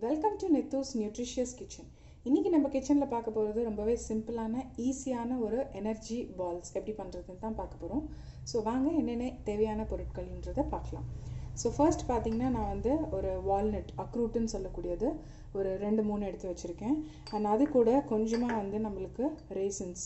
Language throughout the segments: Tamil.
வெல்கம் டு நெத்தூஸ் நியூட்ரிஷியஸ் கிச்சன் இன்றைக்கி நம்ம கிச்சனில் பார்க்க போகிறது ரொம்பவே சிம்பிளான ஈஸியான ஒரு எனர்ஜி பால்ஸ் எப்படி பண்ணுறதுன்னு தான் பார்க்க போகிறோம் ஸோ வாங்க என்னென்ன தேவையான பொருட்கள்ன்றதை பார்க்கலாம் ஸோ ஃபர்ஸ்ட் பார்த்தீங்கன்னா நான் வந்து ஒரு வால்நட் அக்ரூட்டுன்னு சொல்லக்கூடியது ஒரு ரெண்டு மூணு எடுத்து வச்சுருக்கேன் அண்ட் அது கூட கொஞ்சமாக வந்து நம்மளுக்கு ரேசன்ஸ்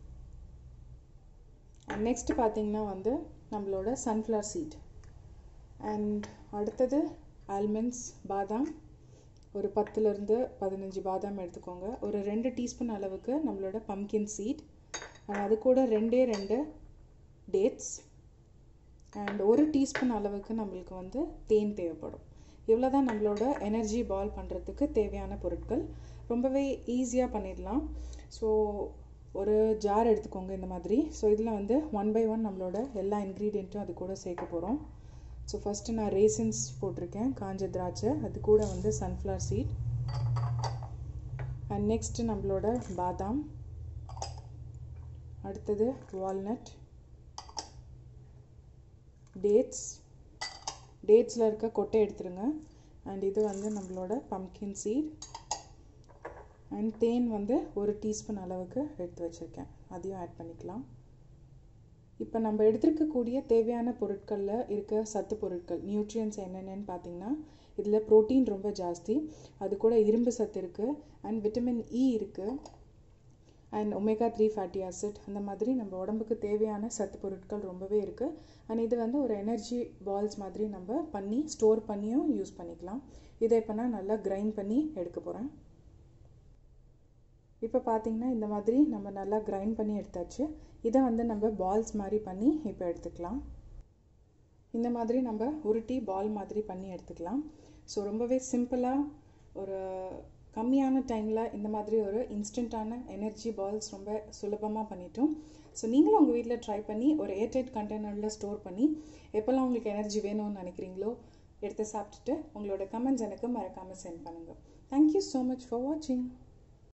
அண்ட் நெக்ஸ்ட் பார்த்தீங்கன்னா வந்து நம்மளோட சன்ஃப்ளவர் சீட் அண்ட் அடுத்தது ஆல்மண்ட்ஸ் பாதாம் ஒரு பத்துலேருந்து பதினஞ்சு பாதாம் எடுத்துக்கோங்க ஒரு ரெண்டு டீஸ்பூன் அளவுக்கு நம்மளோட பம்கின் சீட் அண்ட் அது கூட ரெண்டே ரெண்டு டேட்ஸ் அண்ட் ஒரு டீஸ்பூன் அளவுக்கு நம்மளுக்கு வந்து தேன் தேவைப்படும் இவ்வளோ தான் நம்மளோட எனர்ஜி பால் பண்ணுறதுக்கு தேவையான பொருட்கள் ரொம்பவே ஈஸியாக பண்ணிடலாம் ஸோ ஒரு ஜார் எடுத்துக்கோங்க இந்த மாதிரி ஸோ இதில் வந்து ஒன் பை ஒன் நம்மளோட எல்லா இன்க்ரீடியண்ட்டும் அது கூட சேர்க்க போகிறோம் ஸோ ஃபஸ்ட்டு நான் ரேசன்ஸ் போட்டிருக்கேன் காஞ்ச திராட்சை அது கூட வந்து சன்ஃப்ளவர் சீட் அண்ட் நெக்ஸ்ட்டு நம்மளோட பாதாம் அடுத்தது வால்நட் டேட்ஸ் டேட்ஸில் இருக்க கொட்டை எடுத்துருங்க அண்ட் இது வந்து நம்மளோட பம்கின் சீட் அண்ட் தேன் வந்து ஒரு டீஸ்பூன் அளவுக்கு எடுத்து வச்சுருக்கேன் அதையும் ஆட் பண்ணிக்கலாம் இப்போ நம்ம எடுத்துருக்கக்கூடிய தேவையான பொருட்களில் இருக்க சத்து பொருட்கள் நியூட்ரியன்ஸ் என்னென்னு பார்த்தீங்கன்னா இதில் ப்ரோட்டீன் ரொம்ப ஜாஸ்தி அது கூட இரும்பு சத்து இருக்குது அண்ட் விட்டமின் இ இருக்குது and omega three fatty acid அந்த மாதிரி நம்ம உடம்புக்கு தேவையான சத்து பொருட்கள் ரொம்பவே இருக்குது அண்ட் இது வந்து ஒரு எனர்ஜி பால்ஸ் மாதிரி நம்ம பண்ணி ஸ்டோர் பண்ணியும் யூஸ் பண்ணிக்கலாம் இதை இப்போ நான் நல்லா கிரைண்ட் பண்ணி எடுக்க போகிறேன் இப்போ பார்த்தீங்கன்னா இந்த மாதிரி நம்ம நல்லா கிரைண்ட் பண்ணி எடுத்தாச்சு இதை வந்து நம்ம பால்ஸ் மாதிரி பண்ணி இப்போ எடுத்துக்கலாம் இந்த மாதிரி நம்ம உருட்டி பால் மாதிரி பண்ணி எடுத்துக்கலாம் ஸோ ரொம்பவே சிம்பிளாக ஒரு கம்மியான டைமில் இந்த மாதிரி ஒரு இன்ஸ்டண்ட்டான எனர்ஜி பால்ஸ் ரொம்ப சுலபமாக பண்ணிட்டோம் ஸோ நீங்களும் உங்கள் வீட்டில் ட்ரை பண்ணி ஒரு ஏர்டைட் கண்டெய்னரில் ஸ்டோர் பண்ணி எப்போல்லாம் உங்களுக்கு எனர்ஜி வேணும்னு நினைக்கிறீங்களோ எடுத்து சாப்பிட்டுட்டு உங்களோட கமெண்ட்ஸ் எனக்கு மறக்காமல் சென்ட் பண்ணுங்கள் தேங்க்யூ ஸோ மச் ஃபார் வாட்சிங்